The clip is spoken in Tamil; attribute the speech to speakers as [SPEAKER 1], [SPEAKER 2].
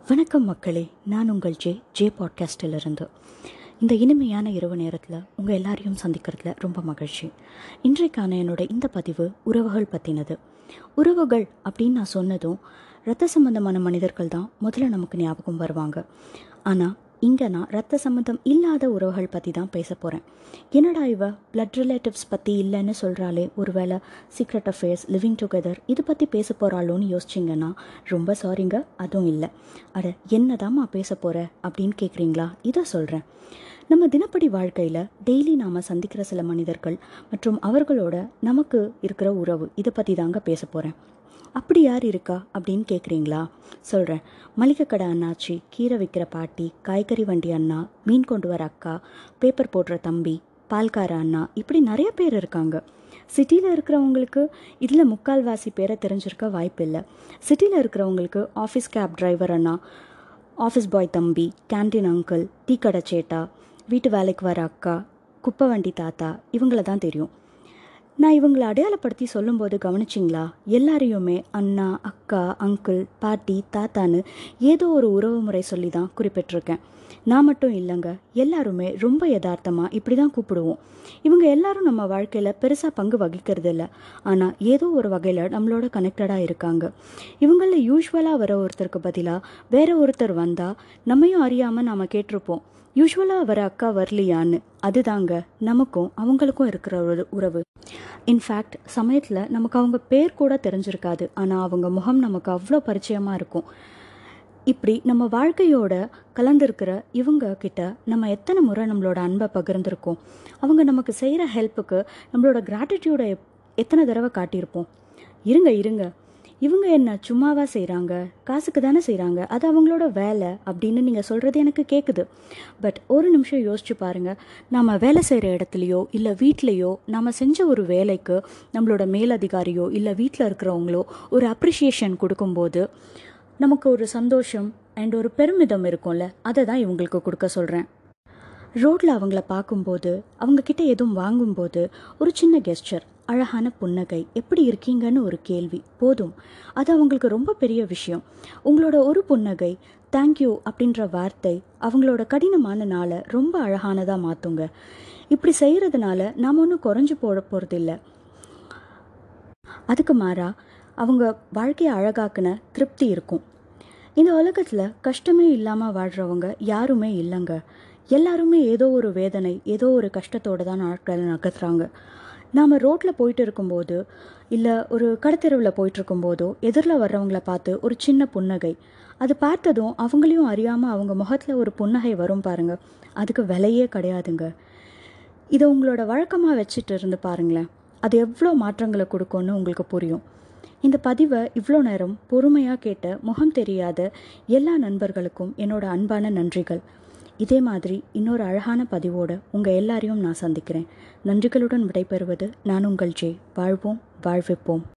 [SPEAKER 1] வணக்கம் மக்களே நான் உங்கள் ஜே ஜே பாட்காஸ்டிலிருந்து இந்த இனிமையான இரவு நேரத்தில் உங்கள் எல்லாரையும் சந்திக்கிறதுல ரொம்ப மகிழ்ச்சி இன்றைக்கான என்னோட இந்த பதிவு உறவுகள் பற்றினது உறவுகள் அப்படின்னு நான் சொன்னதும் இரத்த சம்பந்தமான மனிதர்கள் தான் முதல்ல நமக்கு ஞாபகம் வருவாங்க ஆனால் இங்கே நான் ரத்த சம்மந்தம் இல்லாத உறவுகள் பற்றி தான் பேச போகிறேன் என்னடா இவ பிளட் ரிலேட்டிவ்ஸ் பற்றி இல்லைன்னு சொல்கிறாளே ஒருவேளை சீக்ரெட் அஃபேர்ஸ் லிவிங் டுகெதர் இது பற்றி பேச போகிறாளோன்னு யோசிச்சிங்கன்னா ரொம்ப சாரிங்க அதுவும் இல்லை அட என்னதாம்மா பேச போகிற அப்படின்னு கேட்குறீங்களா இதை சொல்கிறேன் நம்ம தினப்படி வாழ்க்கையில் டெய்லி நாம் சந்திக்கிற சில மனிதர்கள் மற்றும் அவர்களோட நமக்கு இருக்கிற உறவு இதை பற்றி தாங்க பேச போகிறேன் அப்படி யார் இருக்கா அப்படின்னு கேட்குறீங்களா சொல்கிறேன் மளிகை கடை அண்ணாச்சி கீரை விற்கிற பாட்டி காய்கறி வண்டி அண்ணா மீன் கொண்டு வர அக்கா பேப்பர் போடுற தம்பி பால்கார அண்ணா இப்படி நிறைய பேர் இருக்காங்க சிட்டியில் இருக்கிறவங்களுக்கு இதில் முக்கால்வாசி பேரை தெரிஞ்சிருக்க வாய்ப்பு இல்லை சிட்டியில் இருக்கிறவங்களுக்கு ஆஃபீஸ் கேப் டிரைவர் அண்ணா ஆஃபீஸ் பாய் தம்பி கேன்டீன் அங்கிள் டீ கடை சேட்டா வீட்டு வேலைக்கு வர அக்கா குப்பை வண்டி தாத்தா இவங்கள தான் தெரியும் நான் இவங்களை அடையாளப்படுத்தி சொல்லும்போது கவனிச்சிங்களா எல்லாரையுமே அண்ணா அக்கா அங்கிள் பாட்டி தாத்தான்னு ஏதோ ஒரு உறவு முறை சொல்லி தான் குறிப்பிட்டிருக்கேன் நான் மட்டும் இல்லைங்க எல்லாருமே ரொம்ப யதார்த்தமாக இப்படி தான் கூப்பிடுவோம் இவங்க எல்லாரும் நம்ம வாழ்க்கையில் பெருசாக பங்கு வகிக்கிறது இல்லை ஆனால் ஏதோ ஒரு வகையில் நம்மளோட கனெக்டடாக இருக்காங்க இவங்களில் யூஸ்வலாக வர ஒருத்தருக்கு பதிலாக வேற ஒருத்தர் வந்தால் நம்மையும் அறியாமல் நாம் கேட்டிருப்போம் யூஸ்வலாக வர அக்கா வரலையான்னு அதுதாங்க நமக்கும் அவங்களுக்கும் இருக்கிற ஒரு உறவு இன்ஃபேக்ட் சமயத்தில் நமக்கு அவங்க பேர் கூட தெரிஞ்சிருக்காது ஆனால் அவங்க முகம் நமக்கு அவ்வளோ பரிச்சயமாக இருக்கும் இப்படி நம்ம வாழ்க்கையோட கலந்துருக்கிற இவங்க கிட்ட நம்ம எத்தனை முறை நம்மளோட அன்பை பகிர்ந்திருக்கோம் அவங்க நமக்கு செய்கிற ஹெல்ப்புக்கு நம்மளோட கிராட்டிடியூடை எத்தனை தடவை காட்டியிருப்போம் இருங்க இருங்க இவங்க என்ன சும்மாவா செய்கிறாங்க காசுக்கு தானே செய்கிறாங்க அது அவங்களோட வேலை அப்படின்னு நீங்கள் சொல்கிறது எனக்கு கேட்குது பட் ஒரு நிமிஷம் யோசிச்சு பாருங்கள் நம்ம வேலை செய்கிற இடத்துலையோ இல்லை வீட்லேயோ நம்ம செஞ்ச ஒரு வேலைக்கு நம்மளோட மேலதிகாரியோ இல்லை வீட்டில் இருக்கிறவங்களோ ஒரு அப்ரிஷியேஷன் கொடுக்கும்போது நமக்கு ஒரு சந்தோஷம் அண்ட் ஒரு பெருமிதம் இருக்கும்ல அதை தான் இவங்களுக்கு கொடுக்க சொல்கிறேன் ரோட்டில் அவங்கள பார்க்கும்போது அவங்கக்கிட்ட எதுவும் வாங்கும்போது ஒரு சின்ன கெஸ்டர் அழகான புன்னகை எப்படி இருக்கீங்கன்னு ஒரு கேள்வி போதும் அது அவங்களுக்கு ரொம்ப பெரிய விஷயம் உங்களோட ஒரு புன்னகை தேங்க்யூ அப்படின்ற வார்த்தை அவங்களோட கடினமான நாளை ரொம்ப அழகானதாக மாற்றுங்க இப்படி செய்கிறதுனால நாம் ஒன்றும் குறைஞ்சு போட போகிறதில்ல அதுக்கு மாறா அவங்க வாழ்க்கையை அழகாக்குன திருப்தி இருக்கும் இந்த உலகத்தில் கஷ்டமே இல்லாமல் வாழ்கிறவங்க யாருமே இல்லைங்க எல்லாருமே ஏதோ ஒரு வேதனை ஏதோ ஒரு கஷ்டத்தோடு தான் நாட்களை நகர்த்துறாங்க நாம் ரோட்டில் போயிட்டு இருக்கும்போது இல்லை ஒரு கடத்தெருவில் போயிட்டுருக்கும்போதோ எதிரில் வர்றவங்கள பார்த்து ஒரு சின்ன புன்னகை அது பார்த்ததும் அவங்களையும் அறியாமல் அவங்க முகத்தில் ஒரு புன்னகை வரும் பாருங்க அதுக்கு விலையே கிடையாதுங்க இதை உங்களோட வழக்கமாக வச்சுட்டு இருந்து பாருங்களேன் அது எவ்வளோ மாற்றங்களை கொடுக்கும்னு உங்களுக்கு புரியும் இந்த பதிவை இவ்வளோ நேரம் பொறுமையாக கேட்ட முகம் தெரியாத எல்லா நண்பர்களுக்கும் என்னோட அன்பான நன்றிகள் இதே மாதிரி இன்னொரு அழகான பதிவோடு உங்கள் எல்லாரையும் நான் சந்திக்கிறேன் நன்றிகளுடன் விடைபெறுவது நான் உங்கள் ஜே வாழ்வோம் வாழ்விப்போம்